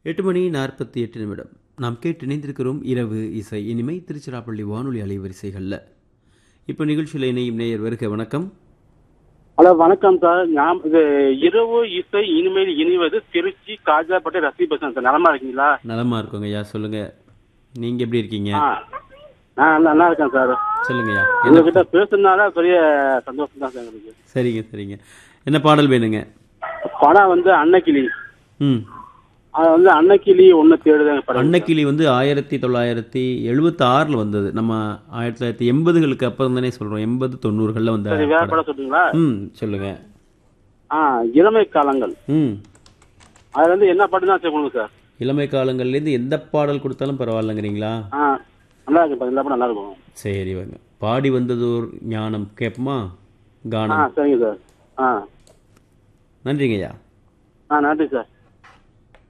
எட்டு மணி நாற்பத்தி எட்டு நிமிடம் நாம் கேட்டு இணைந்திருக்கிறோம் இரவு இசை இனிமை திருச்சிராப்பள்ளி வானொலி அலைவரிசைகளில் இப்போ நிகழ்ச்சியில் இணையும் நேயர் வருக வணக்கம் ஹலோ வணக்கம் சார் நான் இது இரவு இசை இனிமேல் இனிவது திருச்சி காஜாப்பட்டை ரசி பேசுறேன் சார் நலமா இருக்கீங்களா நலமா இருக்கோங்க ஐயா சொல்லுங்க நீங்க எப்படி இருக்கீங்க ஆ நான் நல்லா- நல்லா இருக்கேன் சார் சொல்லுங்கய்யா என்ன உங்ககிட்ட பேசுனதுனால பெரிய சந்தோஷம் தான் சார் எனக்கு சரிங்க சரிங்க என்ன பாடல் வேணுங்க படம் வந்து அன்னக்கிளி ம் அது வந்து அன்னக்கிளி ஒன்று தேடுதாங்க படம் அன்னக்கிளி வந்து ஆயிரத்தி தொள்ளாயிரத்தி எழுபத்தி ஆறில் வந்தது நம்ம ஆயிரத்தி தொள்ளாயிரத்தி எண்பதுகளுக்கு அப்புறம் தானே சொல்கிறோம் எண்பது தொண்ணூறுகளில் வந்த சரி வேற படம். படம் சொல்றீங்களா ம் சொல்லுங்க ஆ இளமை காலங்கள் ம் அது வந்து என்ன பாட்டு தான் சொல்லுங்க சார் இளமை காலங்கள்லேருந்து எந்த பாடல் கொடுத்தாலும் பரவாயில்லைங்கிறீங்களா ஆ நல்லா இருக்கு பாருங்க, எல்லா படம் நல்லா இருக்கும் சரி வாங்க பாடி வந்ததோர் ஞானம் கேட்போமா ஆ கானம் சரிங்க சார் ஆ நன்றிங்கய்யா ஆ நன்றி சார்